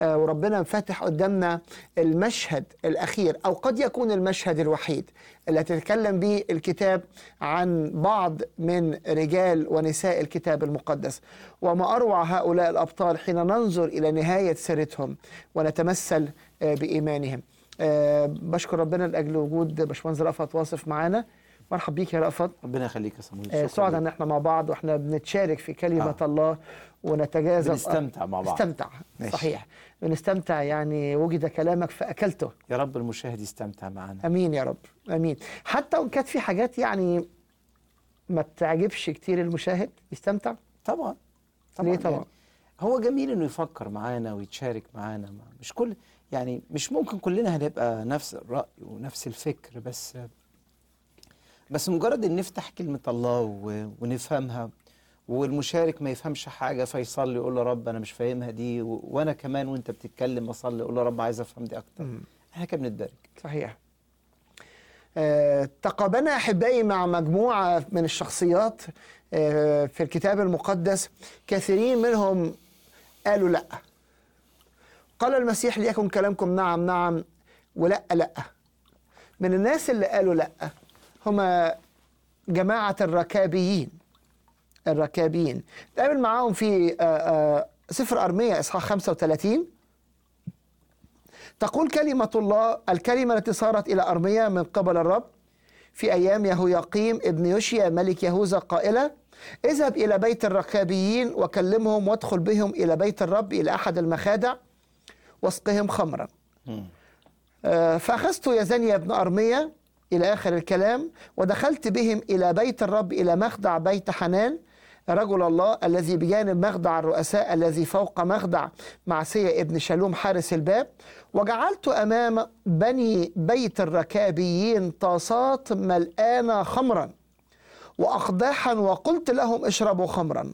آه، وربنا فاتح قدامنا المشهد الأخير أو قد يكون المشهد الوحيد اللي تتكلم به الكتاب عن بعض من رجال ونساء الكتاب المقدس وما أروع هؤلاء الأبطال حين ننظر إلى نهاية سيرتهم ونتمثل آه، بإيمانهم آه، بشكر ربنا لأجل وجود باشمهندس رأفت واصف معانا مرحب بيك يا رأفت ربنا يخليك يا صمويل آه، شكراً سعداء ليك. ان احنا مع بعض واحنا بنتشارك في كلمة آه. الله ونتجاذب بنستمتع مع بعض. نستمتع ماشي. صحيح بنستمتع يعني وجد كلامك فأكلته يا رب المشاهد يستمتع معنا امين يا رب امين حتى وان كانت في حاجات يعني ما تعجبش كتير المشاهد يستمتع طبعا ليه طبعا؟ يعني هو جميل انه يفكر معانا ويتشارك معانا ما- مش كل يعني مش ممكن كلنا هنبقى نفس الرأي ونفس الفكر بس بس مجرد ان نفتح كلمة الله و- ونفهمها والمشارك ما يفهمش حاجة فيصلي يقول له رب انا مش فاهمها دي و- وانا كمان وانت بتتكلم اصلي اقول له رب عايز افهم دي اكتر مم. احنا كده بنتدرج صحيح آه، تقابلنا احبائي مع مجموعه من الشخصيات آه، في الكتاب المقدس كثيرين منهم قالوا لا قال المسيح ليكن كلامكم نعم نعم ولا لا من الناس اللي قالوا لا هم جماعه الركابيين الركابيين تقابل معاهم في آه، آه، سفر ارميا اصحاح 35 تقول كلمة الله الكلمة التي صارت إلى أرميا من قبل الرب في أيام يهوياقيم ابن يوشيا ملك يهوذا قائلة اذهب إلى بيت الركابيين وكلمهم وادخل بهم إلى بيت الرب إلى أحد المخادع واسقهم خمرا مم. آه، فأخذت يزنيا بن أرميا إلى آخر الكلام ودخلت بهم إلى بيت الرب إلى مخدع بيت حنان رجل الله الذي بجانب مخدع الرؤساء الذي فوق مخدع معسية ابن شالوم حارس الباب وجعلت أمام بني بيت الركابيين طاسات ملآنة خمرا وأقداحا وقلت لهم اشربوا خمرا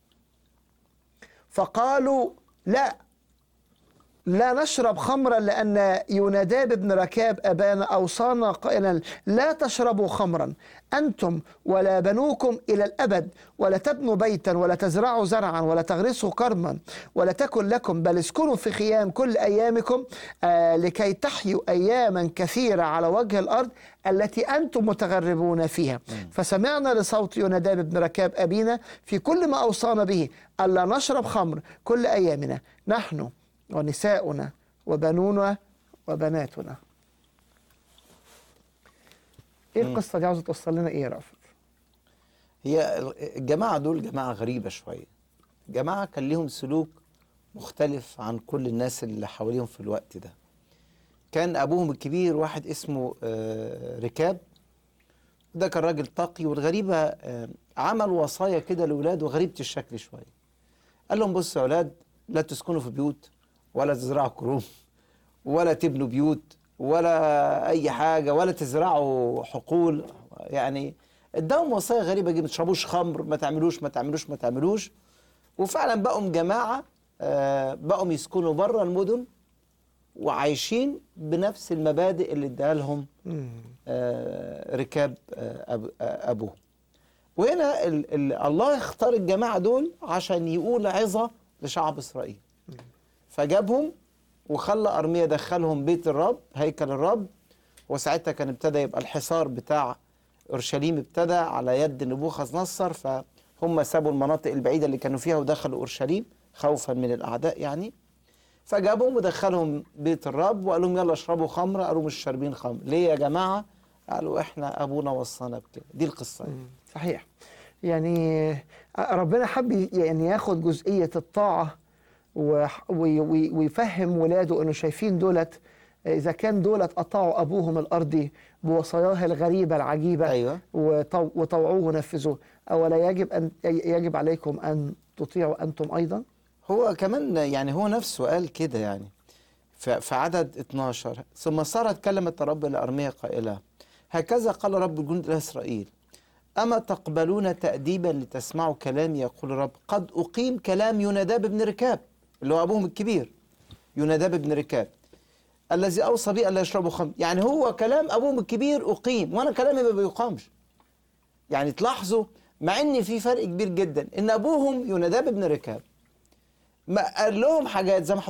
فقالوا لا لا نشرب خمرا لأن يوناداب بن ركاب أبانا أوصانا قائلا لا تشربوا خمرا أنتم ولا بنوكم إلى الأبد ولا تبنوا بيتا ولا تزرعوا زرعا ولا تغرسوا كرما ولا تكن لكم بل اسكنوا في خيام كل أيامكم آه لكي تحيوا أياما كثيرة على وجه الأرض التي أنتم متغربون فيها فسمعنا لصوت يوناداب بن ركاب أبينا في كل ما أوصانا به ألا نشرب خمر كل أيامنا نحن ونساؤنا وبنونا وبناتنا ايه القصه دي عاوزه توصل لنا ايه يا رافض هي الجماعة دول جماعة غريبة شوية جماعة كان ليهم سلوك مختلف عن كل الناس اللي حواليهم في الوقت ده كان أبوهم الكبير واحد اسمه آه، ركاب ده كان راجل تقي والغريبة آه، عمل وصايا كده لأولاده غريبة الشكل شوية قال لهم بصوا يا أولاد لا تسكنوا في بيوت ولا تزرعوا كروم ولا تبنوا بيوت ولا أي حاجة ولا تزرعوا حقول يعني اداهم وصايا غريبة جدا ما تشربوش خمر ما تعملوش ما تعملوش ما تعملوش وفعلا بقوا جماعة آه، بقوا يسكنوا بره المدن وعايشين بنفس المبادئ اللي اداها لهم آه، ركاب آه، أب- آه، ابوه وهنا ال ال الله اختار الجماعه دول عشان يقول عظه لشعب اسرائيل فجابهم وخلى ارميا دخلهم بيت الرب هيكل الرب وساعتها كان ابتدى يبقى الحصار بتاع اورشليم ابتدى على يد نبوخذ نصر فهم سابوا المناطق البعيده اللي كانوا فيها ودخلوا اورشليم خوفا من الاعداء يعني فجابهم ودخلهم بيت الرب وقال لهم يلا اشربوا خمر قالوا مش شاربين خمر ليه يا جماعه قالوا احنا ابونا وصانا بكده دي القصه يعني. صحيح يعني ربنا حب يعني ياخد جزئيه الطاعه وح- وي- وي- ويفهم ولاده انه شايفين دولت اذا كان دولت اطاعوا ابوهم الارضي بوصاياه الغريبه العجيبه ايوه وطو- وطوعوه ونفذوه اولا يجب ان يجب عليكم ان تطيعوا انتم ايضا هو كمان يعني هو نفسه قال كده يعني ف- في عدد 12 ثم صارت كلمة الرب لأرميا قائلة هكذا قال رب الجند لإسرائيل أما تقبلون تأديبا لتسمعوا كلامي يقول الرب قد أقيم كلام يوناداب بن ركاب اللي هو أبوهم الكبير يوناداب بن ركاب الذي أوصى بي ألا يشربوا خمر يعني هو كلام أبوهم الكبير أقيم وأنا كلامي ما بيقامش يعني تلاحظوا مع ان في فرق كبير جدا ان ابوهم يوناداب بن ركاب ما قال لهم حاجات زي ما